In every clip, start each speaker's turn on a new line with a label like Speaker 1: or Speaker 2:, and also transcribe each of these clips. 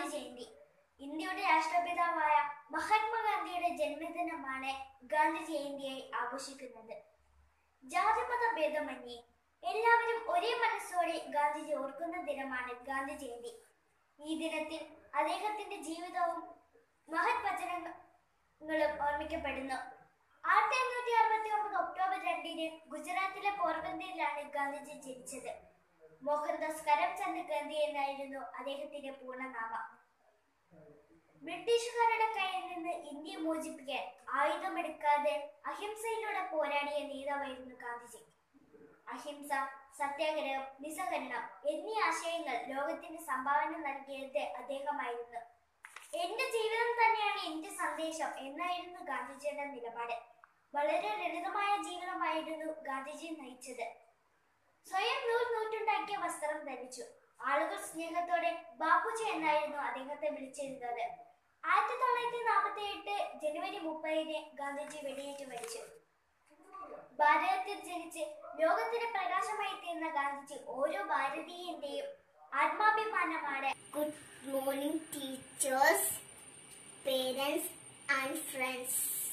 Speaker 1: ജയന്തി ഇന്ത്യയുടെ രാഷ്ട്രപിതാവായ മഹാത്മാഗാന്ധിയുടെ ജന്മദിനമാണ് ഗാന്ധി ജയന്തിയായി ആഘോഷിക്കുന്നത് ജാതിമത ഭേദമന്യേ എല്ലാവരും ഒരേ മനസ്സോടെ ഗാന്ധിജി ഓർക്കുന്ന ദിനമാണ് ഗാന്ധി ജയന്തി ഈ ദിനത്തിൽ അദ്ദേഹത്തിന്റെ ജീവിതവും മഹത് വചനങ്ങളും ഓർമ്മിക്കപ്പെടുന്നു ആയിരത്തി എണ്ണൂറ്റി അറുപത്തി ഒമ്പത് ഒക്ടോബർ രണ്ടിന് ഗുജറാത്തിലെ പോർബന്ദറിലാണ് ഗാന്ധിജി ജനിച്ചത് മോഹൻദാസ് കരംചന്ദ് ഗാന്ധി എന്നായിരുന്നു അദ്ദേഹത്തിന്റെ പൂർണ്ണനാമം ബ്രിട്ടീഷുകാരുടെ കയ്യിൽ നിന്ന് ഇന്ത്യ മോചിപ്പിക്കാൻ ആയുധമെടുക്കാതെ അഹിംസയിലൂടെ പോരാടിയ നേതാവായിരുന്നു ഗാന്ധിജി അഹിംസ സത്യാഗ്രഹം നിസ്സഹരണം എന്നീ ആശയങ്ങൾ ലോകത്തിന് സംഭാവന നൽകിയത് അദ്ദേഹമായിരുന്നു എന്റെ ജീവിതം തന്നെയാണ് എന്റെ സന്ദേശം എന്നായിരുന്നു ഗാന്ധിജിയുടെ നിലപാട് വളരെ ലളിതമായ ജീവിതമായിരുന്നു ഗാന്ധിജി നയിച്ചത് സ്വയം നൂൽ നൂറ്റുണ്ടാക്കിയ വസ്ത്രം ധരിച്ചു ആളുകൾ സ്നേഹത്തോടെ ബാപ്പുജി എന്നായിരുന്നു അദ്ദേഹത്തെ വിളിച്ചിരുന്നത് ആയിരത്തി തൊള്ളായിരത്തി നാൽപ്പത്തി എട്ട് ജനുവരി മുപ്പതിന് ഗാന്ധിജി വെടിയേറ്റ് മരിച്ചു ഭാരതത്തിൽ ജനിച്ച് ലോകത്തിന് പ്രകാശമായി തീർന്ന ഗാന്ധിജി ഓരോ ഭാരതീയന്റെയും ആത്മാഭിമാനമാണ്
Speaker 2: Good morning, teachers, parents, and friends.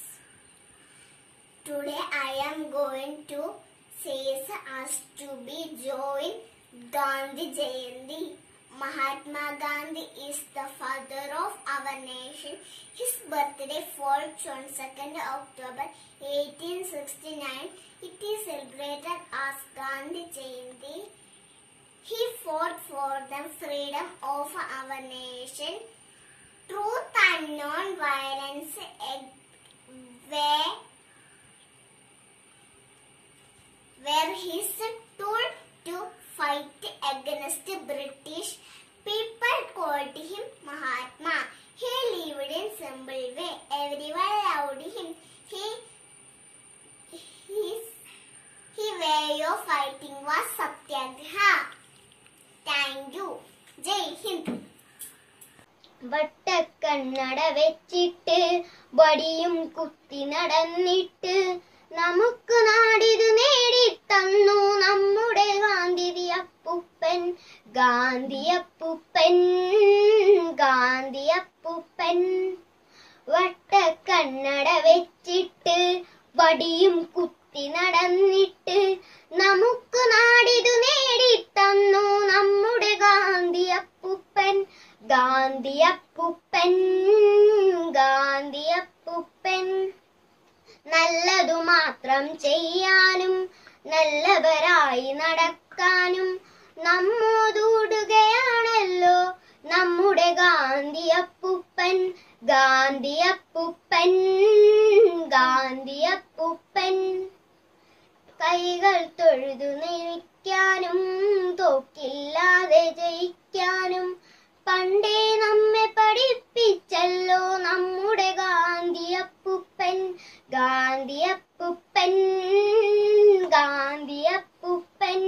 Speaker 2: Today I am going to say us to be join Gandhi Jayanti. Mahatma Gandhi is the father of our nation. His birthday falls on 2nd October 1869. It is celebrated as Gandhi Jayanti. He fought for the freedom of our nation. Truth and non-violence eh, were, were his tool to fight against British. People called him Mahatma. He lived in simple way. Everyone loved him. He, his, his way of fighting was Satyagraha. Thank you. Jai Hind.
Speaker 3: വട്ടക്കണ്ണട വെച്ചിട്ട് വടിയും കുത്തി നടന്നിട്ട് നമുക്ക് നാടിത് നേടിത്തന്നു നമ്മുടെ ഗാന്ധിതി അപ്പുപ്പൻ ഗാന്ധിയപ്പുപ്പൻ ഗാന്ധിയപ്പുപ്പൻ വട്ടക്കണ്ണട വെച്ചിട്ട് വടിയും കുത്തി നടന്നിട്ട് നമുക്ക് നാടിതു നേടിത്തന്നു നമ്മുടെ ഗാന്ധിയപ്പുപ്പൻ ഗാന്ധിയപ്പുപ്പൻ ഗാന്ധിയപ്പുപ്പൻ നല്ലതു മാത്രം ചെയ്യാനും നല്ലവരായി നടക്കാനും നമ്മോടൂടുകയാണല്ലോ നമ്മുടെ ഗാന്ധിയപ്പുപ്പൻ ഗാന്ധിയപ്പുപ്പൻ ഗാന്ധിയപ്പുപ്പൻ കൈകൾ തൊഴുതു നയിക്കാനും തോക്കില്ലാതെ ജയിക്കാനും പണ്ടേ നമ്മെ പഠിപ്പിച്ചല്ലോ നമ്മുടെ ഗാന്ധിയപ്പുപ്പൻ ഗാന്ധിയപ്പുപ്പൻ ഗാന്ധിയപ്പുപ്പൻ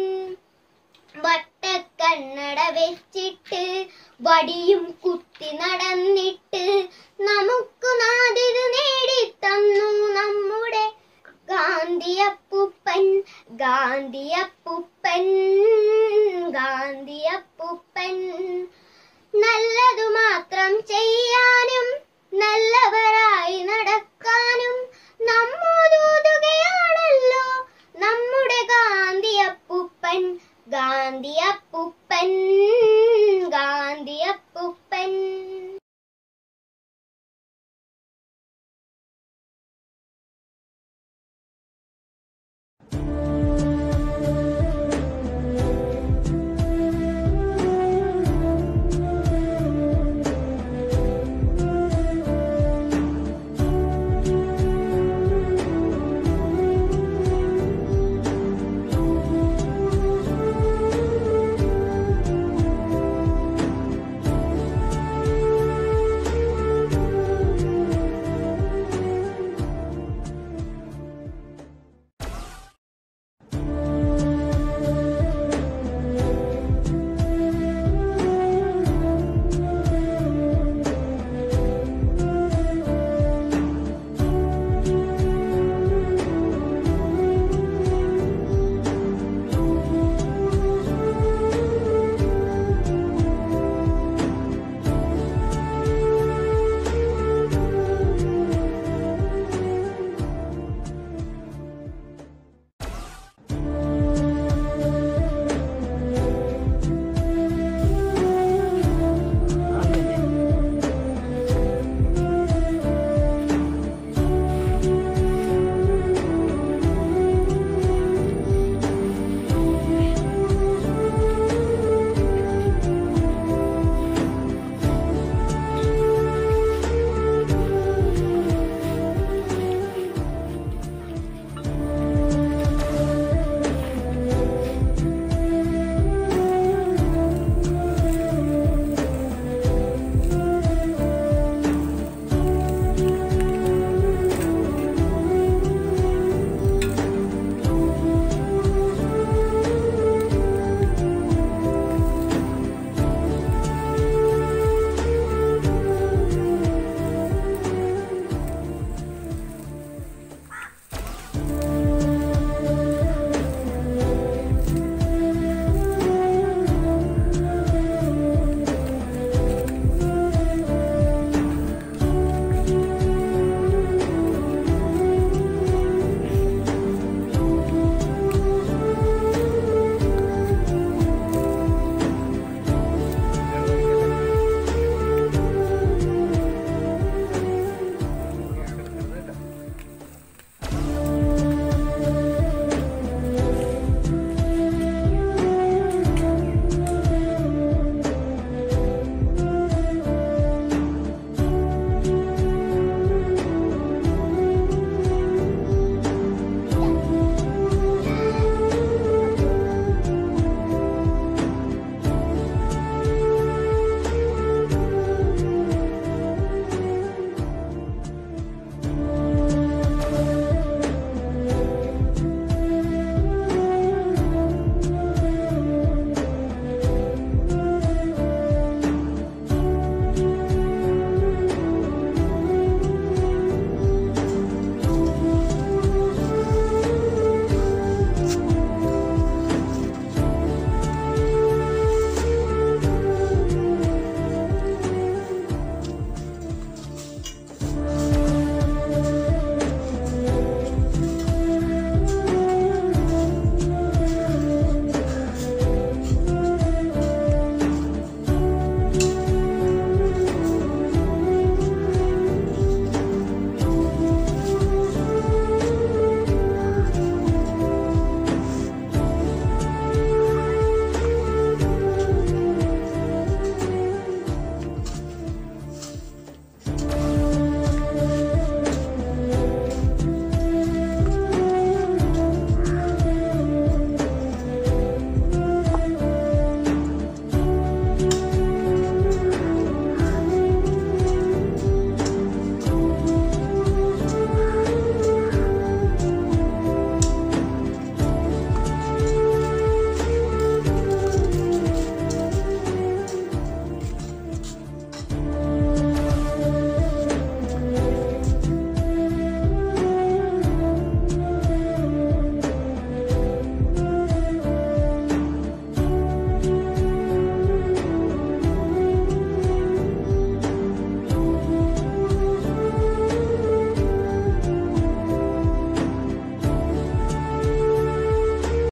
Speaker 3: വട്ടക്കണ്ണട വെച്ചിട്ട് വടിയും കുത്തി നടന്നിട്ട് നമുക്ക് നാടിത് നേടിത്തന്നു നമ്മുടെ ഗാന്ധിയപ്പുപ്പൻ ഗാന്ധിയപ്പുപ്പൻ ഗാന്ധിയപ്പുപ്പൻ നല്ലതു മാത്രം ചെയ്യാനും നല്ലവരായി നടക്കാനും നമ്മോദൂതുകയാണല്ലോ നമ്മുടെ ഗാന്ധിയപ്പുപ്പൻ ഗാന്ധിയപ്പുപ്പൻ ഗാന്ധിയപ്പുപ്പൻ
Speaker 2: Thank